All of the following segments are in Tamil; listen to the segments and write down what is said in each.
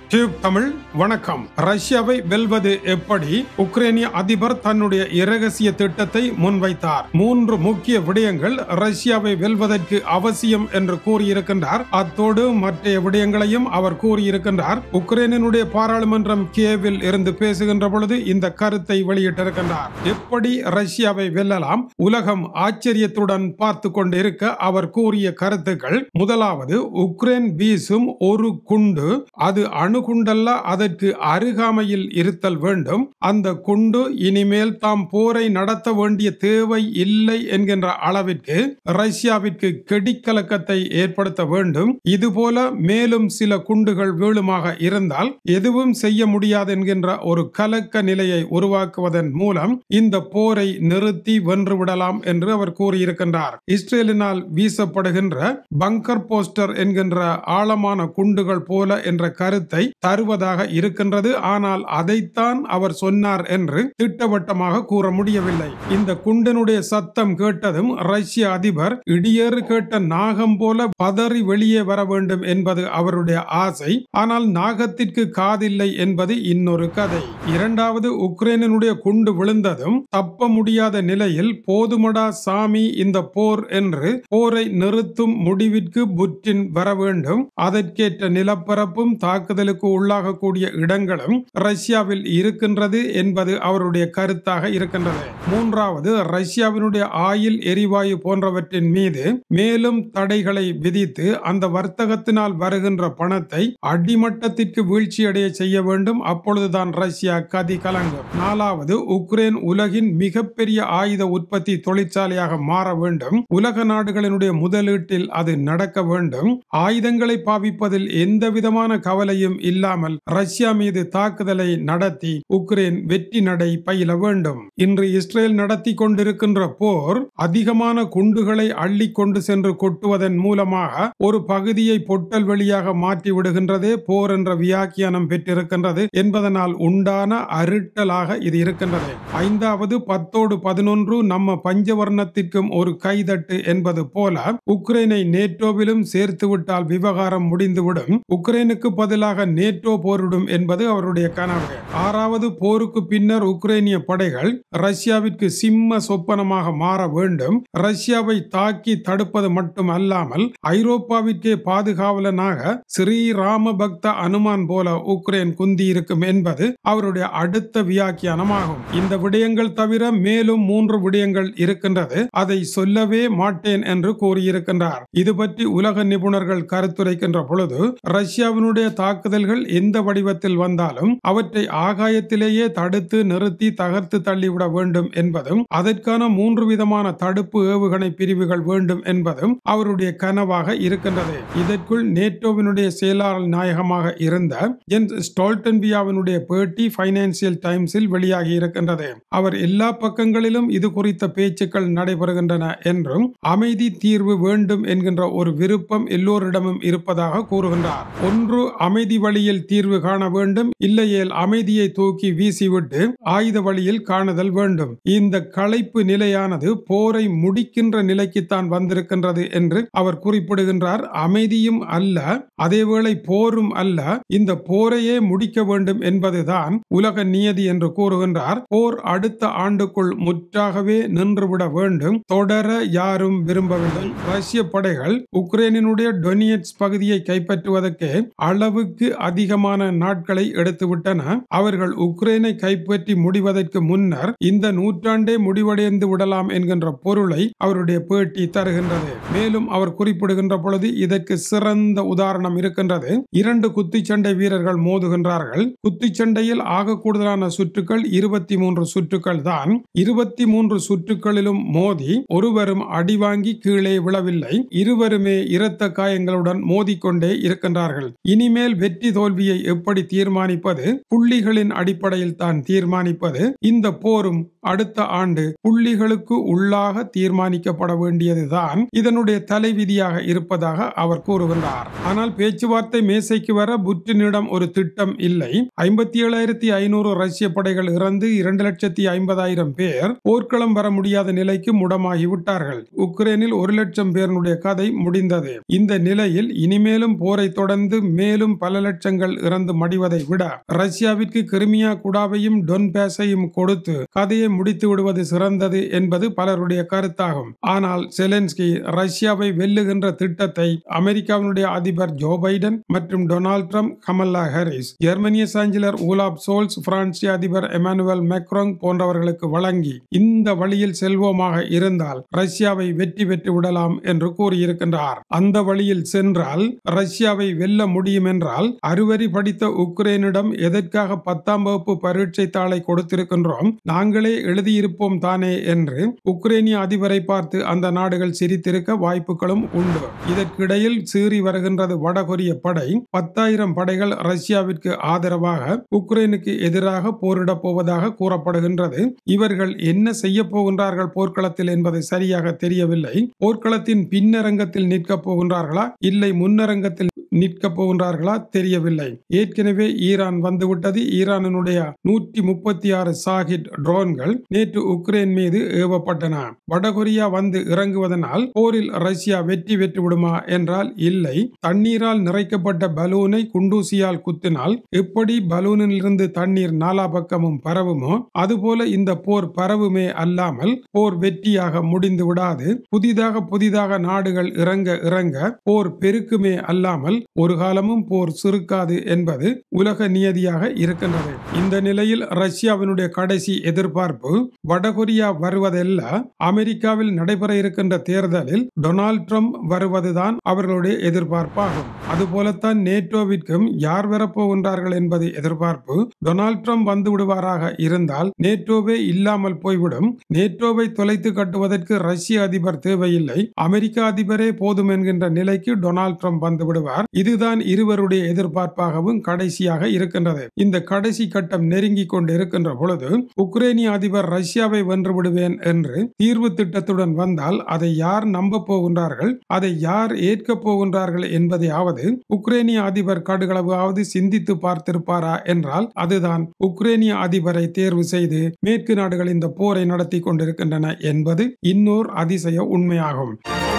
டியூப் தமிழ் வணக்கம் ரஷ்யாவை வெல்வது எப்படி உக்ரைனிய அதிபர் தன்னுடைய இரகசிய திட்டத்தை முன்வைத்தார் மூன்று முக்கிய விடயங்கள் ரஷ்யாவை வெல்வதற்கு அவசியம் என்று கூறியிருக்கின்றார் அத்தோடு மற்ற விடயங்களையும் அவர் கூறியிருக்கின்றார் உக்ரைனினுடைய பாராளுமன்றம் கியேவில் இருந்து பேசுகின்ற பொழுது இந்த கருத்தை வெளியிட்டிருக்கின்றார் எப்படி ரஷ்யாவை வெல்லலாம் உலகம் ஆச்சரியத்துடன் பார்த்து கொண்டிருக்க அவர் கூறிய கருத்துக்கள் முதலாவது உக்ரைன் வீசும் ஒரு குண்டு அது அணுகுண்டல்ல அதற்கு அருகாமையில் இருத்தல் வேண்டும் அந்த குண்டு இனிமேல் தாம் போரை நடத்த வேண்டிய தேவை இல்லை என்கின்ற அளவிற்கு ரஷ்யாவிற்கு கெடிக்கலக்கத்தை ஏற்படுத்த வேண்டும் இதுபோல மேலும் சில குண்டுகள் வீழுமாக இருந்தால் எதுவும் செய்ய முடியாது என்கின்ற ஒரு கலக்க நிலையை உருவாக்குவதன் மூலம் இந்த போரை நிறுத்தி வென்றுவிடலாம் என்று அவர் கூறியிருக்கின்றார் இஸ்ரேலினால் வீசப்படுகின்ற பங்கர் போஸ்டர் என்கின்ற ஆழமான குண்டுகள் போல என்ற கருத்தை தருவதாக இருக்கின்றது ஆனால் அதைத்தான் அவர் சொன்னார் என்று திட்டவட்டமாக கூற முடியவில்லை இந்த குண்டினுடைய சத்தம் கேட்டதும் ரஷ்ய அதிபர் இடியேறு கேட்ட நாகம் போல பதறி வெளியே வர வேண்டும் என்பது அவருடைய ஆசை ஆனால் நாகத்திற்கு காதில்லை என்பது இன்னொரு கதை இரண்டாவது உக்ரைனினுடைய குண்டு விழுந்ததும் தப்ப முடியாத நிலையில் போதுமடா சாமி இந்த போர் என்று போரை நிறுத்தும் முடிவிற்கு புற்றின் வர வேண்டும் அதற்கேற்ற நிலப்பரப்பும் தாக்குதலுக்கு உள்ளாகக்கூடிய இடங்களும் ரஷ்யாவில் இருக்கின்றது என்பது அவருடைய கருத்தாக இருக்கின்றது மூன்றாவது ரஷ்யாவினுடைய ஆயில் எரிவாயு போன்றவற்றின் மீது மேலும் தடைகளை விதித்து அந்த வர்த்தகத்தினால் வருகின்ற பணத்தை அடிமட்டத்திற்கு வீழ்ச்சியடைய செய்ய வேண்டும் அப்பொழுதுதான் ரஷ்யா கதி கலங்கும் நாலாவது உக்ரைன் உலகின் மிகப்பெரிய ஆயுத உற்பத்தி தொழிற்சாலையாக மாற வேண்டும் உலக நாடுகளினுடைய முதலீட்டில் அது நடக்க வேண்டும் ஆயுதங்களை பாவிப்பதில் எந்த விதமான கவலையும் இல்லாமல் ரஷ்யா மீது தாக்குதலை நடத்தி உக்ரைன் வெற்றி நடை பயில வேண்டும் இன்று இஸ்ரேல் நடத்தி கொண்டிருக்கின்ற போர் அதிகமான குண்டுகளை அள்ளி கொண்டு சென்று கொட்டுவதன் மூலமாக ஒரு பகுதியை பொட்டல் வழியாக மாற்றி விடுகின்றதே போர் என்ற வியாக்கியானம் பெற்றிருக்கின்றது என்பதனால் உண்டான அருட்டலாக இது இருக்கின்றது ஐந்தாவது பத்தோடு பதினொன்று நம்ம பஞ்சவர்ணத்திற்கும் ஒரு கைதட்டு என்பது போல உக்ரைனை நேட்டோவிலும் சேர்த்து விட்டால் விவகாரம் முடிந்துவிடும் உக்ரைனுக்கு பதிலாக நேட்டோ போரிடும் என்பது அவருடைய கனவு ஆறாவது போருக்கு பின்னர் உக்ரைனிய படைகள் ரஷ்யாவிற்கு சிம்ம சொப்பனமாக மாற வேண்டும் ரஷ்யாவை தாக்கி தடுப்பது மட்டும் அல்லாமல் ஐரோப்பாவிற்கே பாதுகாவலனாக ஸ்ரீராம பக்த அனுமான் போல உக்ரைன் குந்தி இருக்கும் என்பது அவருடைய அடுத்த வியாக்கியானமாகும் இந்த விடயங்கள் தவிர மேலும் மூன்று விடயங்கள் இருக்கின்றது அதை சொல்லவே மாட்டேன் என்று கூறியிருக்கின்றார் இது பற்றி உலக நிபுணர்கள் கருத்துரைக்கின்ற பொழுது ரஷ்யாவினுடைய தாக்குதல்கள் எந்த வடிவத்தில் வந்தாலும் அவற்றை ஆகாயத்திலேயே தடுத்து நிறுத்தி தகர்த்து தள்ளிவிட வேண்டும் என்பதும் அதற்கான மூன்று விதமான தடுப்பு ஏவுகணை பிரிவுகள் வேண்டும் என்பதும் அவருடைய கனவாக இருக்கின்றது இதற்குள் நேட்டோவினுடைய செயலாளர் நாயகமாக இருந்த ஜென்ஸ் ஸ்டால்டன்பியாவினுடைய பேட்டி பைனான்சியல் டைம்ஸில் வெளியாகி இருக்கின்றது அவர் எல்லா பக்கங்களிலும் இது குறித்த பேச்சுக்கள் நடைபெறுகின்றன என்றும் அமைதி தீர்வு வேண்டும் என்கின்ற ஒரு விருப்பம் எல்லோரிடமும் இருப்பதாக கூறுகின்றார் ஒன்று அமைதி வழியில் தீர்வு காண வேண்டும் இல்லையேல் அமைதியை தூக்கி வீசிவிட்டு ஆயுத வழியில் காணுதல் வேண்டும் இந்த களைப்பு நிலையானது போரை முடிக்கின்ற நிலைக்குத்தான் வந்திருக்கின்றது என்று அவர் குறிப்பிடுகின்றார் அமைதியும் அல்ல அதேவேளை போரும் அல்ல இந்த போரையே முடிக்க வேண்டும் என்பதுதான் உலக நியதி என்று கூறுகின்றார் போர் அடுத்த ஆண்டுக்குள் முற்றாகவே நின்றுவிட வேண்டும் தொடர யாரும் விரும்பவில்லை ரஷ்ய படைகள் உக்ரைனினுடைய டொனியட்ஸ் பகுதியை கைப்பற்றுவதற்கு அளவுக்கு அதிகமான நாட்களை எடுத்துவிட்டன அவர்கள் உக்ரைனை கைப்பற்றி முடிவதற்கு முன்னர் இந்த நூற்றாண்டே முடிவடைந்து விடலாம் என்கின்ற பொருளை அவருடைய பேட்டி தருகின்றது மேலும் அவர் குறிப்பிடுகின்ற பொழுது இதற்கு சிறந்த உதாரணம் இருக்கின்றது இரண்டு குத்துச்சண்டை வீரர்கள் மோதுகின்றார்கள் குத்துச்சண்டையில் ஆக கூடுதலான சுற்றுக்கள் இருபத்தி மூன்று சுற்றுக்கள் தான் இருபத்தி மூன்று சுற்றுக்களிலும் மோதி ஒருவரும் அடி வாங்கி கீழே விழவில்லை இருவருமே இரத்த காயங்களுடன் மோதிக்கொண்டே இருக்கின்றார்கள் இனிமேல் வெற்றி தோல்வியை எப்படி தீர்மானிப்பது புள்ளிகளின் அடிப்படையில் தான் தீர்மானிப்பது இந்த போரும் அடுத்த ஆண்டு புள்ளிகளுக்கு உள்ளாக தீர்மானிக்கப்பட வேண்டியதுதான் இதனுடைய தலைவிதியாக இருப்பதாக அவர் கூறுகின்றார் ஆனால் பேச்சுவார்த்தை மேசைக்கு வர புட்டினிடம் ஒரு திட்டம் இல்லை ஐம்பத்தி ஏழாயிரத்தி ஐநூறு ரஷ்ய படைகள் இறந்து இரண்டு லட்சத்தி ஐம்பதாயிரம் பேர் போர்க்களம் வர முடியாத நிலைக்கு முடமாகி விட்டார்கள் உக்ரைனில் ஒரு லட்சம் பேருடைய கதை முடிந்தது இந்த நிலையில் இனிமேலும் போரை தொடர்ந்து மேலும் பல லட்சம் லட்சங்கள் இறந்து மடிவதை விட ரஷ்யாவிற்கு கிரிமியா குடாவையும் டொன்பேஸையும் கொடுத்து கதையை முடித்து விடுவது சிறந்தது என்பது பலருடைய கருத்தாகும் ஆனால் செலன்ஸ்கி ரஷ்யாவை வெல்லுகின்ற திட்டத்தை அமெரிக்காவினுடைய அதிபர் ஜோ பைடன் மற்றும் டொனால்ட் ட்ரம்ப் கமல்லா ஹாரிஸ் ஜெர்மனிய சான்சலர் ஊலாப் சோல்ஸ் பிரான்சிய அதிபர் எமானுவல் மேக்ரோங் போன்றவர்களுக்கு வழங்கி இந்த வழியில் செல்வோமாக இருந்தால் ரஷ்யாவை வெற்றி பெற்று விடலாம் என்று கூறியிருக்கின்றார் அந்த வழியில் சென்றால் ரஷ்யாவை வெல்ல முடியும் என்றால் அறுவரி படித்த உக்ரைனிடம் எதற்காக பத்தாம் வகுப்பு பரீட்சை தாளை கொடுத்திருக்கின்றோம் நாங்களே எழுதியிருப்போம் தானே என்று உக்ரைனிய அதிபரை பார்த்து அந்த நாடுகள் சிரித்திருக்க வாய்ப்புகளும் உண்டு இதற்கிடையில் சீறி வருகின்றது வடகொரிய படை பத்தாயிரம் படைகள் ரஷ்யாவிற்கு ஆதரவாக உக்ரைனுக்கு எதிராக போரிடப் போவதாக கூறப்படுகின்றது இவர்கள் என்ன செய்ய போகின்றார்கள் போர்க்களத்தில் என்பது சரியாக தெரியவில்லை போர்க்களத்தின் பின்னரங்கத்தில் நிற்கப் போகின்றார்களா இல்லை முன்னரங்கத்தில் நிற்கப் போகின்றார்களா தெரியவில்லை ஏற்கனவே ஈரான் வந்துவிட்டது ஈரானினுடைய நூற்றி முப்பத்தி ஆறு சாகிட் ட்ரோன்கள் நேற்று உக்ரைன் மீது ஏவப்பட்டன வடகொரியா வந்து இறங்குவதனால் போரில் ரஷ்யா வெற்றி பெற்று விடுமா என்றால் இல்லை தண்ணீரால் நிறைக்கப்பட்ட பலூனை குண்டூசியால் குத்தினால் எப்படி பலூனில் இருந்து தண்ணீர் நாலா பக்கமும் பரவுமோ அதுபோல இந்த போர் பரவுமே அல்லாமல் போர் வெற்றியாக முடிந்து விடாது புதிதாக புதிதாக நாடுகள் இறங்க இறங்க போர் பெருக்குமே அல்லாமல் ஒரு காலமும் போர் சுருக்காது என்பது உலக நியதியாக இருக்கின்றது இந்த நிலையில் ரஷ்யாவினுடைய கடைசி எதிர்பார்ப்பு வடகொரியா வருவதல்ல அமெரிக்காவில் நடைபெற இருக்கின்ற தேர்தலில் டொனால்ட் ட்ரம்ப் வருவதுதான் அவர்களுடைய எதிர்பார்ப்பாகும் அதுபோலத்தான் நேட்டோவிற்கும் யார் வரப்போகின்றார்கள் என்பது எதிர்பார்ப்பு டொனால்ட் ட்ரம்ப் வந்து விடுவாராக இருந்தால் நேட்டோவே இல்லாமல் போய்விடும் நேட்டோவை தொலைத்து கட்டுவதற்கு ரஷ்ய அதிபர் தேவையில்லை அமெரிக்க அதிபரே போதும் என்கின்ற நிலைக்கு டொனால்ட் ட்ரம்ப் வந்து விடுவார் இதுதான் இருவருடைய எதிர்பார்ப்பாகவும் கடைசியாக இருக்கின்றது இந்த கடைசி கட்டம் நெருங்கி கொண்டு இருக்கின்ற பொழுது உக்ரைனிய அதிபர் ரஷ்யாவை வென்று விடுவேன் என்று தீர்வு திட்டத்துடன் வந்தால் அதை யார் நம்ப போகின்றார்கள் அதை யார் ஏற்க போகின்றார்கள் என்பதையாவது உக்ரைனிய அதிபர் கடுகளவாவது சிந்தித்து பார்த்திருப்பாரா என்றால் அதுதான் உக்ரைனிய அதிபரை தேர்வு செய்து மேற்கு நாடுகள் இந்த போரை நடத்தி கொண்டிருக்கின்றன என்பது இன்னொரு அதிசய உண்மையாகும்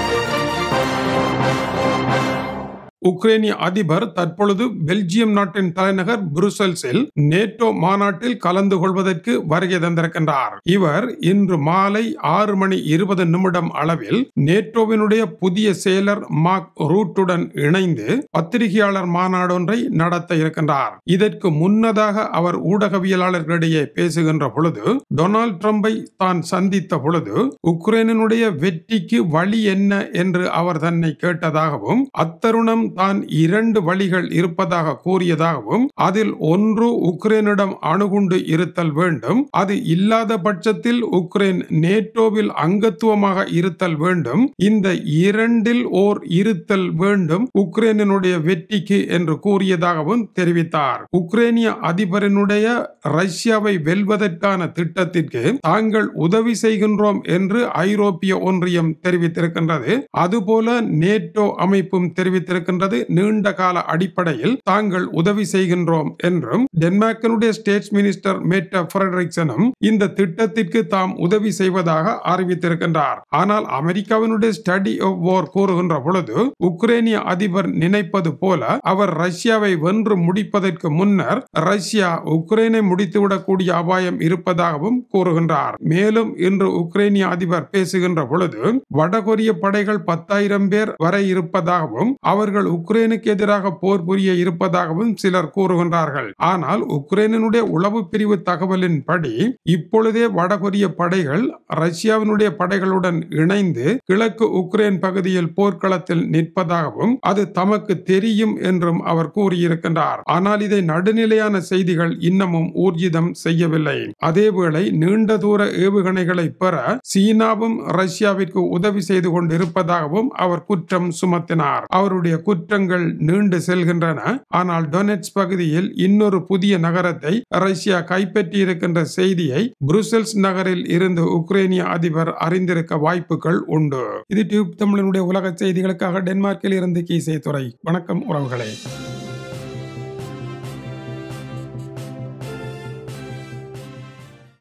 உக்ரைனிய அதிபர் தற்பொழுது பெல்ஜியம் நாட்டின் தலைநகர் புருசல்ஸில் நேட்டோ மாநாட்டில் கலந்து கொள்வதற்கு வருகை தந்திருக்கின்றார் இவர் இன்று மாலை ஆறு மணி இருபது நிமிடம் அளவில் நேட்டோவினுடைய புதிய செயலர் மார்க் ரூட்டுடன் இணைந்து பத்திரிகையாளர் மாநாடொன்றை நடத்த இருக்கின்றார் இதற்கு முன்னதாக அவர் ஊடகவியலாளர்களிடையே பேசுகின்ற பொழுது டொனால்ட் ட்ரம்பை தான் சந்தித்த பொழுது உக்ரைனுடைய வெற்றிக்கு வழி என்ன என்று அவர் தன்னை கேட்டதாகவும் அத்தருணம் தான் இரண்டு வழிகள் இருப்பதாக கூறியதாகவும் அதில் ஒன்று உக்ரைனிடம் அணுகுண்டு இருத்தல் வேண்டும் அது இல்லாத பட்சத்தில் உக்ரைன் நேட்டோவில் அங்கத்துவமாக இருத்தல் வேண்டும் இந்த இரண்டில் ஓர் இருத்தல் வேண்டும் உக்ரைனினுடைய வெற்றிக்கு என்று கூறியதாகவும் தெரிவித்தார் உக்ரைனிய அதிபரினுடைய ரஷ்யாவை வெல்வதற்கான திட்டத்திற்கு தாங்கள் உதவி செய்கின்றோம் என்று ஐரோப்பிய ஒன்றியம் தெரிவித்திருக்கின்றது அதுபோல நேட்டோ அமைப்பும் தெரிவித்திருக்கின்றது நீண்ட கால அடிப்படையில் தாங்கள் உதவி செய்கின்றோம் என்றும் டென்மார்க்கினுடைய ஸ்டேட்ஸ் மினிஸ்டர் மேட்ட ஃபிரெட்ரிக்சனும் இந்த திட்டத்திற்கு தாம் உதவி செய்வதாக அறிவித்திருக்கின்றார் ஆனால் அமெரிக்காவினுடைய ஸ்டடி ஆஃப் வார் கூறுகின்ற பொழுது உக்ரைனிய அதிபர் நினைப்பது போல அவர் ரஷ்யாவை வென்று முடிப்பதற்கு முன்னர் ரஷ்யா உக்ரைனை முடித்துவிடக்கூடிய அபாயம் இருப்பதாகவும் கூறுகின்றார் மேலும் இன்று உக்ரைனிய அதிபர் பேசுகின்ற பொழுது வடகொரிய படைகள் பத்தாயிரம் பேர் வரை இருப்பதாகவும் அவர்கள் உக்ரைனுக்கு எதிராக போர் புரிய இருப்பதாகவும் சிலர் கூறுகின்றார்கள் ஆனால் உக்ரைனுடைய உளவு பிரிவு தகவலின்படி இப்பொழுதே வடகொரிய படைகள் ரஷ்யாவினுடைய படைகளுடன் இணைந்து கிழக்கு உக்ரைன் பகுதியில் போர்க்களத்தில் நிற்பதாகவும் அது தமக்கு தெரியும் என்றும் அவர் கூறியிருக்கின்றார் ஆனால் இதை நடுநிலையான செய்திகள் இன்னமும் ஊர்ஜிதம் செய்யவில்லை அதேவேளை நீண்ட தூர ஏவுகணைகளை பெற சீனாவும் ரஷ்யாவிற்கு உதவி செய்து கொண்டிருப்பதாகவும் அவர் குற்றம் சுமத்தினார் அவருடைய குற்றங்கள் நீண்டு செல்கின்றன ஆனால் டொனெட்ஸ் பகுதியில் இன்னொரு புதிய நகரத்தை ரஷ்யா கைப்பற்றி இருக்கின்ற செய்தியை புருசெல்ஸ் நகரில் இருந்து உக்ரைனிய அதிபர் அறிந்திருக்க வாய்ப்புகள் உண்டு இது டியூப் தமிழனுடைய உலக செய்திகளுக்காக டென்மார்க்கில் இருந்து கீசே துறை வணக்கம் உறவுகளே